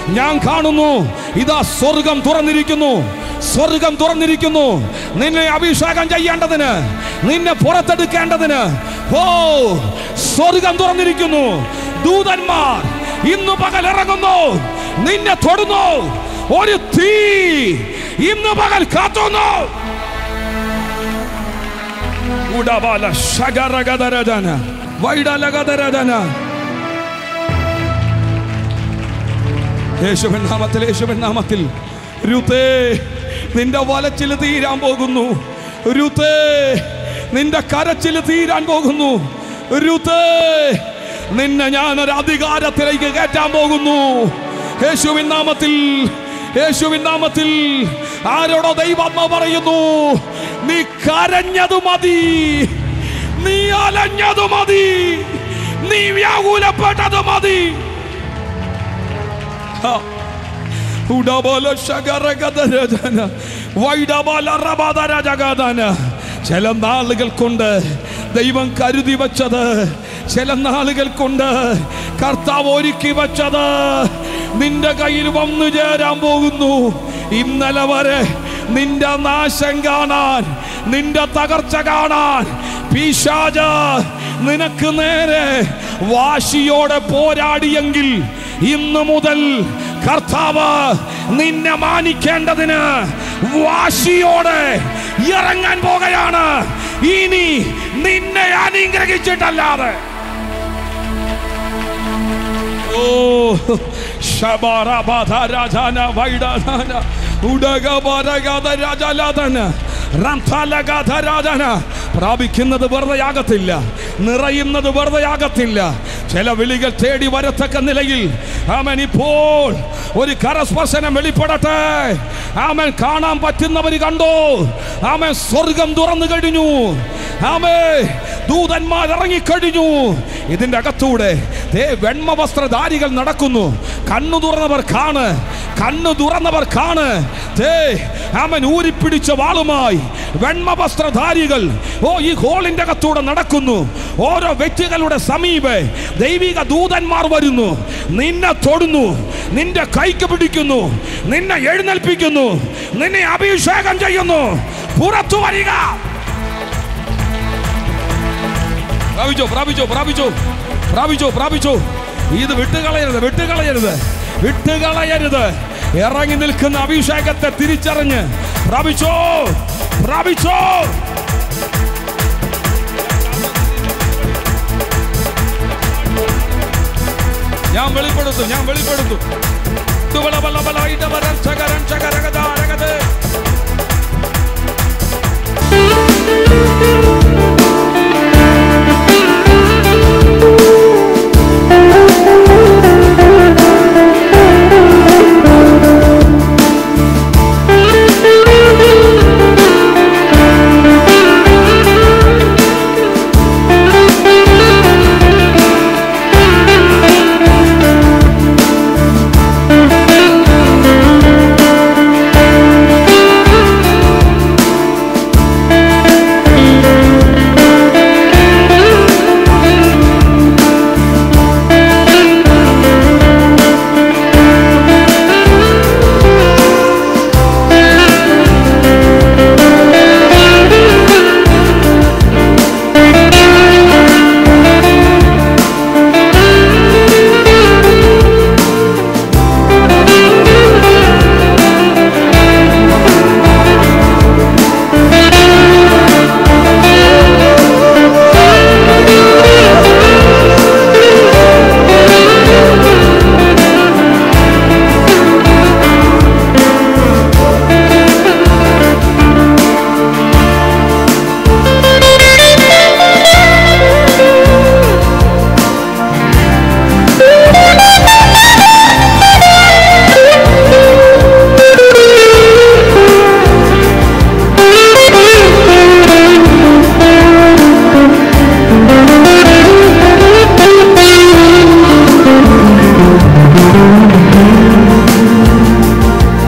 ഞാൻ കാണുന്നു ഇതാ സ്വർഗം തുറന്നിരിക്കുന്നു സ്വർഗം തുറന്നിരിക്കുന്നു നിന്നെ അഭിഷേകം ചെയ്യേണ്ടതിന് നിന്നെ പുറത്തെടുക്കേണ്ടതിന് ഓ സ്വർഗം തുറന്നിരിക്കുന്നു ദൂതന്മാർ ഇന്ന് പകൽ ഇറങ്ങുന്നു നിന്നെ തൊടുന്നു ഒരു തീ ഇന്ന് പകൽ കാത്തുന്നു ഉടബാല ശകരഗതരജന വൈഡലഗതരജന യേശുവൻ നാമത്തിൽ യേശുവൻ നാമത്തിൽ രുതേ നിന്റെ വലച്ചിൽ തീരാൻ പോകുന്നു രുതേ നിന്റെ കരച്ചിൽ തീരാൻ പോകുന്നു രുതേ നിന്നെ ഞാൻ ഒരു അധികാരത്തിലേക്ക് കയറ്റാൻ പോകുന്നു യേശുവിൻ നാമത്തിൽ യേശുവിൻ നാമത്തിൽ ആരോടോ ദൈവാത്മ പറയുന്നു നീ കരഞ്ഞതു മതി നീ അലഞ്ഞതു മതി നീ വ്യാകുലപ്പെട്ടത് മതി ഹാ. ഉടബല ശകരഗതരജന, വൈഡബല റബദരജഗദന. ചില നാളുകൾ കൊണ്ട് ദൈവം കരുതി വച്ചത് ചില നാളുകൾ കൊണ്ട് കർത്താവ് ഒരുക്കി വച്ചത് നിന്റെ കയ്യിൽ വന്നു ചേരാൻ പോകുന്നു ഇന്നലെ വരെ നിന്റെ നാശം കാണാൻ നിന്റെ തകർച്ച കാണാൻ പിശാച നിനക്ക് നേരെ വാശിയോടെ പോരാടിയെങ്കിൽ ഇന്നു മുതൽ കർത്താവ് നിന്നെ മാനിക്കേണ്ടതിന് വാശിയോടെ ഇറങ്ങാൻ പോകുകയാണ് ഇനി നിന്നെ അനുഗ്രഹിച്ചിട്ടല്ലാതെ ഓ ശബറബധരജന വൈഡധന ഉടകബരഗതരജലധന റംഥലഗധരജന പ്രാപിക്കുന്നത് വെറുതെയാകത്തില്ല നിറയുന്നത് വെറുതെയാകത്തില്ല ചില വിളികൾ തേടി വരത്തക്ക നിലയിൽ അവൻ ഇപ്പോൾ ഒരു കരസ്പർശനം വെളിപ്പെടട്ടെ ആമൻ കാണാൻ പറ്റുന്നവർ കണ്ടോ ആമൻ സ്വർഗം തുറന്നു കഴിഞ്ഞു ആമേ ദൂതന്മാർ ഇറങ്ങിക്കഴിഞ്ഞു ഇതിന്റെ അകത്തൂടെ ദേ വെണ്മ വസ്ത്രധാരികൾ നടക്കുന്നു കണ്ണു തുറന്നവർ കാണ് കണ്ണു തുറന്നവർ കാണ് ദേ അവൻ ഊരിപ്പിടിച്ച വാളുമായി വെണ്മ വസ്ത്രധാരികൾ ഓ ഈ ഹോളിന്റെ അകത്തൂടെ നടക്കുന്നു ഓരോ വ്യക്തികളുടെ സമീപെ ദൈവിക ദൂതന്മാർ വരുന്നു നിന്നെ തൊടുന്നു നിന്റെ കൈക്ക് പിടിക്കുന്നു നിന്നെ എഴുന്നേൽപ്പിക്കുന്നു നിന്നെ അഭിഷേകം ചെയ്യുന്നു പുറത്തു വരിക പ്രാപിച്ചോ പ്രാപിച്ചോ പ്രാപിച്ചോ പ്രാപിച്ചോ പ്രാപിച്ചോ ഇത് വിട്ടുകളയരുത് വിട്ടുകളയരുത് വിട്ടുകളയരുത് ഇറങ്ങി നിൽക്കുന്ന അഭിഷേകത്തെ തിരിച്ചറിഞ്ഞ് പ്രാപിച്ചോ പ്രാപിച്ചോ ഞാൻ വെളിപ്പെടുത്തും ഞാൻ വെളിപ്പെടുത്തും തുവള ബല ബല ഇടവരൻ ചകരൻ ചകരഗദ രഗദ